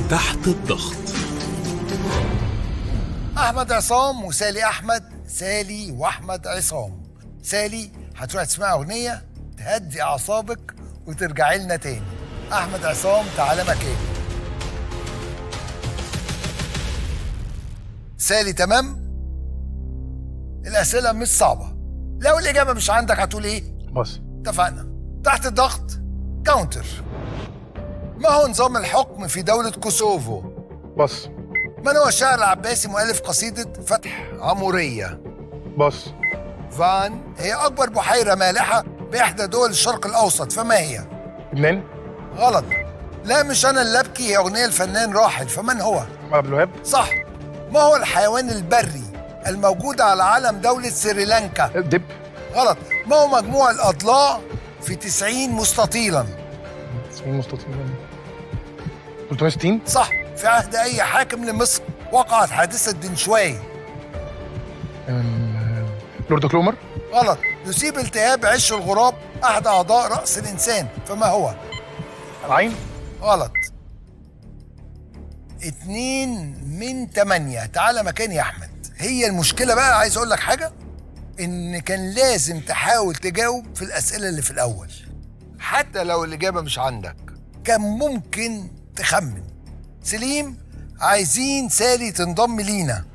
تحت الضغط احمد عصام وسالي احمد سالي واحمد عصام سالي هتروح تسمع اغنيه تهدي اعصابك وترجعي لنا تاني احمد عصام تعالى مكاني سالي تمام الاسئله مش صعبه لو الاجابه مش عندك هتقول ايه بص اتفقنا تحت الضغط كاونتر ما هو نظام الحكم في دولة كوسوفو؟ بص من هو الشاعر العباسي مؤلف قصيدة فتح عمورية؟ بص فان هي أكبر بحيرة مالحة بإحدى دول الشرق الأوسط فما هي؟ لبنان غلط لا مش أنا اللي أبكي هي أغنية الفنان راحل فمن هو؟ محمد عبد الوهاب صح ما هو الحيوان البري الموجود على علم دولة سريلانكا؟ دب غلط ما هو مجموع الأضلاع في 90 مستطيلا؟ 90 مستطيل 360 صح في عهد أي حاكم لمصر وقعت حادثة دنشواي ال- لورد كلومر غلط يصيب التهاب عش الغراب أحد أعضاء رأس الإنسان فما هو؟ العين غلط اتنين من تمانية تعالى مكاني يا أحمد هي المشكلة بقى عايز أقول لك حاجة إن كان لازم تحاول تجاوب في الأسئلة اللي في الأول حتى لو الإجابة مش عندك كان ممكن تخمن سليم عايزين سالي تنضم لينا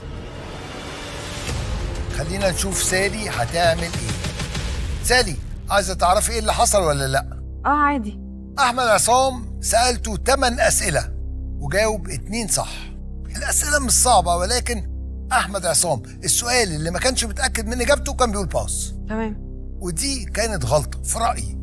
خلينا نشوف سالي هتعمل ايه سالي عايزه تعرفي ايه اللي حصل ولا لا اه عادي احمد عصام سالته 8 اسئله وجاوب اتنين صح الاسئله مش صعبه ولكن احمد عصام السؤال اللي ما كانش متاكد من اجابته كان بيقول باص تمام ودي كانت غلطه في رايي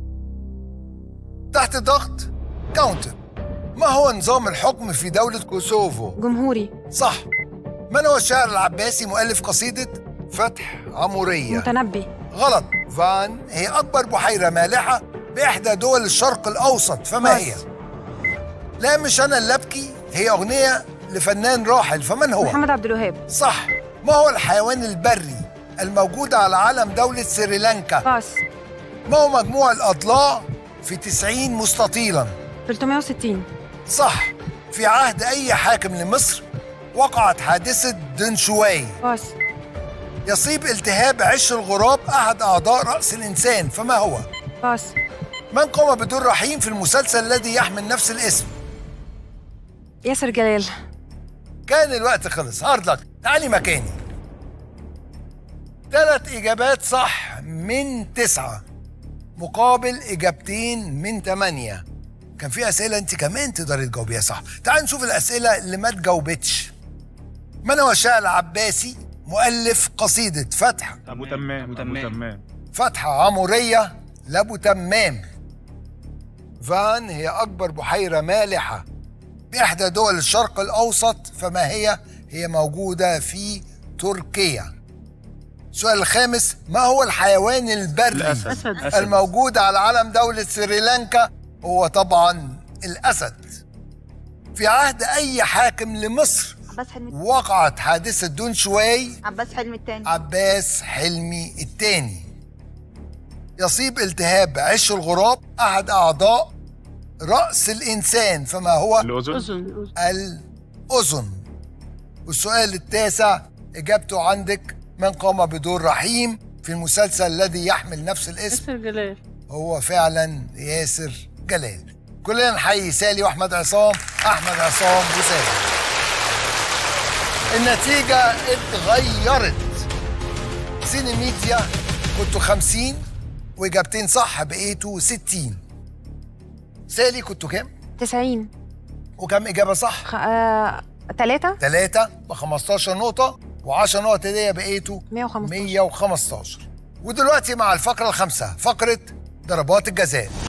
تحت ضغط كاونتر ما هو نظام الحكم في دولة كوسوفو؟ جمهوري صح من هو الشاعر العباسي مؤلف قصيدة فتح عمورية؟ متنبي غلط فان هي أكبر بحيرة مالحة بإحدى دول الشرق الأوسط فما بس. هي؟ لا مش أنا اللي أبكي هي أغنية لفنان راحل فمن هو؟ محمد عبد الوهاب صح ما هو الحيوان البري الموجود على علم دولة سريلانكا؟ باص ما هو مجموع الأضلاع في 90 مستطيلا؟ 360 صح في عهد أي حاكم لمصر وقعت حادثة دنشواي باص يصيب التهاب عش الغراب أحد أعضاء رأس الإنسان فما هو؟ باص من قام بدور رحيم في المسلسل الذي يحمل نفس الاسم؟ ياسر جلال كان الوقت خلص هارد لك تعالي مكاني ثلاث إجابات صح من تسعة مقابل إجابتين من ثمانية كان في أسئلة أنت كمان تقدري تجاوبيها صح تعال نشوف الأسئلة اللي ما تجاوبتش من هو الشاعر العباسي مؤلف قصيدة فتح ابو تمام ابو تمام فتح عمورية لأبو تمام فان هي أكبر بحيرة مالحة بإحدى دول الشرق الأوسط فما هي؟ هي موجودة في تركيا السؤال الخامس ما هو الحيوان البري الاسد الموجود على علم دولة سريلانكا هو طبعا الأسد في عهد أي حاكم لمصر عباس حلمي وقعت حادثة دون شواي عباس حلمي التاني عباس حلمي الثاني يصيب التهاب عش الغراب أحد أعضاء رأس الإنسان فما هو الاذن الأذن والسؤال التاسع إجابته عندك من قام بدور رحيم في المسلسل الذي يحمل نفس الاسم ياسر جلال هو فعلا ياسر جلال كلنا نحيي سالي واحمد عصام احمد عصام وسالي النتيجة اتغيرت سيني ميديا كنتوا 50 واجابتين صح بقيتوا 60 سالي كنتوا كام؟ 90 وكم اجابة صح؟ خ... آه... 3 ثلاثة ب 15 نقطة و10 نقط هدية بقيتوا 115 115 ودلوقتي مع الفقرة الخامسة فقرة ضربات الجزاء